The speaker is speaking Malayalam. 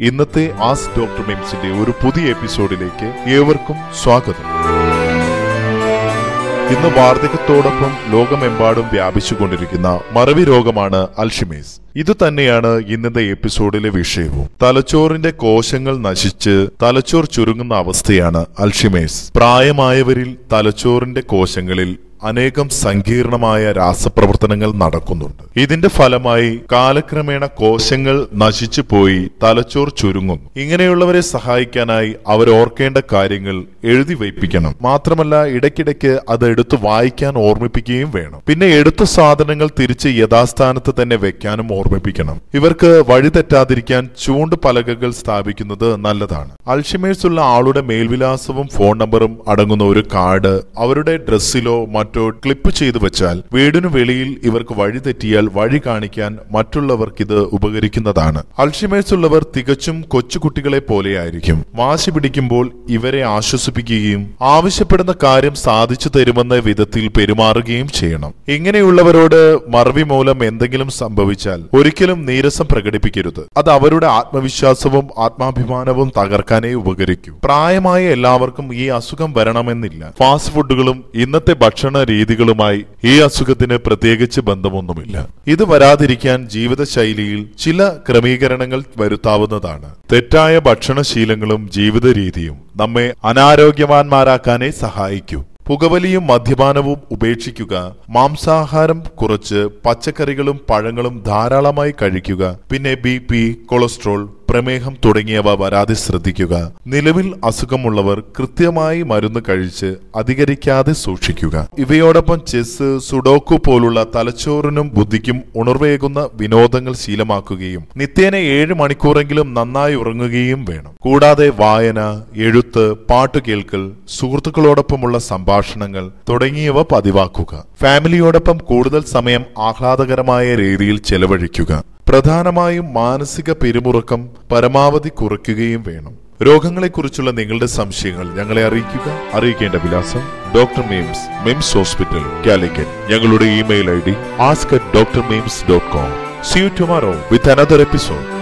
ഇന്നത്തെ ആസ് ഡോക്ടർ മിംസിന്റെ ഒരു പുതിയ എപ്പിസോഡിലേക്ക് ഏവർക്കും സ്വാഗതം ഇന്ന് വാർദ്ധക്യത്തോടൊപ്പം ലോകമെമ്പാടും വ്യാപിച്ചുകൊണ്ടിരിക്കുന്ന മറവി രോഗമാണ് അൽഷിമേസ് ഇത് തന്നെയാണ് ഇന്നത്തെ എപ്പിസോഡിലെ വിഷയവും തലച്ചോറിന്റെ കോശങ്ങൾ നശിച്ച് തലച്ചോർ ചുരുങ്ങുന്ന അവസ്ഥയാണ് അൽഷിമേസ് പ്രായമായവരിൽ തലച്ചോറിന്റെ കോശങ്ങളിൽ അനേകം സങ്കീർണമായ രാസപ്രവർത്തനങ്ങൾ നടക്കുന്നുണ്ട് ഇതിന്റെ ഫലമായി കാലക്രമേണ കോശങ്ങൾ നശിച്ചു പോയി തലച്ചോർ ചുരുങ്ങുന്നു ഇങ്ങനെയുള്ളവരെ സഹായിക്കാനായി അവർ ഓർക്കേണ്ട കാര്യങ്ങൾ എഴുതി വയ്പ്പിക്കണം മാത്രമല്ല ഇടയ്ക്കിടയ്ക്ക് അത് എടുത്തു വായിക്കാൻ ഓർമ്മിപ്പിക്കുകയും വേണം പിന്നെ എടുത്ത സാധനങ്ങൾ തിരിച്ച് യഥാസ്ഥാനത്ത് തന്നെ വെക്കാനും ഓർമ്മിപ്പിക്കണം ഇവർക്ക് വഴി തെറ്റാതിരിക്കാൻ ചൂണ്ട് പലകകൾ സ്ഥാപിക്കുന്നത് നല്ലതാണ് അൾഷിമേഴ്സ് ഉള്ള ആളുടെ മേൽവിലാസവും ഫോൺ നമ്പറും അടങ്ങുന്ന ഒരു കാർഡ് അവരുടെ ഡ്രസ്സിലോ മറ്റോ ക്ലിപ്പ് ചെയ്തു വെച്ചാൽ വീടിനു വെളിയിൽ ഇവർക്ക് വഴി തെറ്റിയാൽ വഴി കാണിക്കാൻ മറ്റുള്ളവർക്ക് ഇത് ഉപകരിക്കുന്നതാണ് അൾഷിമേഴ്സ് ഉള്ളവർ തികച്ചും കൊച്ചുകുട്ടികളെ പോലെയായിരിക്കും വാശി പിടിക്കുമ്പോൾ ഇവരെ ആശ്വസിപ്പിക്കുകയും ആവശ്യപ്പെടുന്ന കാര്യം സാധിച്ചു തരുമെന്ന വിധത്തിൽ പെരുമാറുകയും ചെയ്യണം ഇങ്ങനെയുള്ളവരോട് മറവി മൂലം എന്തെങ്കിലും സംഭവിച്ചാൽ ഒരിക്കലും നീരസം പ്രകടിപ്പിക്കരുത് അത് അവരുടെ ആത്മവിശ്വാസവും ആത്മാഭിമാനവും തകർക്കാനേ ഉപകരിക്കൂ പ്രായമായ എല്ലാവർക്കും ഈ അസുഖം വരണമെന്നില്ല ഫാസ്റ്റ് ഫുഡുകളും ഇന്നത്തെ ഭക്ഷണ രീതികളുമായി ഈ അസുഖത്തിന് പ്രത്യേകിച്ച് ബന്ധമൊന്നുമില്ല ഇത് വരാതിരിക്കാൻ ജീവിതശൈലിയിൽ ചില ക്രമീകരണങ്ങൾ വരുത്താവുന്നതാണ് തെറ്റായ ഭക്ഷണശീലങ്ങളും ജീവിത രീതിയും നമ്മെ അനാരോഗ്യവാന്മാരാക്കാനേ സഹായിക്കൂ പുകവലിയും മദ്യപാനവും ഉപേക്ഷിക്കുക മാംസാഹാരം കുറച്ച് പച്ചക്കറികളും പഴങ്ങളും ധാരാളമായി കഴിക്കുക പിന്നെ ബി പി കൊളസ്ട്രോൾ പ്രമേഹം തുടങ്ങിയവ വരാതെ ശ്രദ്ധിക്കുക നിലവിൽ അസുഖമുള്ളവർ കൃത്യമായി മരുന്ന് കഴിച്ച് അധികരിക്കാതെ സൂക്ഷിക്കുക ഇവയോടൊപ്പം ചെസ് സുഡോക്കു പോലുള്ള തലച്ചോറിനും ബുദ്ധിക്കും ഉണർവേകുന്ന വിനോദങ്ങൾ ശീലമാക്കുകയും നിത്യേന ഏഴ് മണിക്കൂറെങ്കിലും നന്നായി ഉറങ്ങുകയും വേണം കൂടാതെ വായന എഴുത്ത് പാട്ട് കേൾക്കൽ സുഹൃത്തുക്കളോടൊപ്പമുള്ള സംഭാഷണങ്ങൾ തുടങ്ങിയവ പതിവാക്കുക ഫാമിലിയോടൊപ്പം കൂടുതൽ സമയം ആഹ്ലാദകരമായ രീതിയിൽ ചെലവഴിക്കുക പ്രധാനമായും മാനസിക പിരിമുറുക്കം പരമാവധി കുറയ്ക്കുകയും വേണം രോഗങ്ങളെക്കുറിച്ചുള്ള നിങ്ങളുടെ സംശയങ്ങൾ ഞങ്ങളെ അറിയിക്കുക അറിയിക്കേണ്ട വിലാസം ഡോക്ടർ മെയിംസ് മിംസ് ഹോസ്പിറ്റൽ കാലിക്കറ്റ് ഞങ്ങളുടെ email I D ask doctor MIMS dot com see you tomorrow with another episode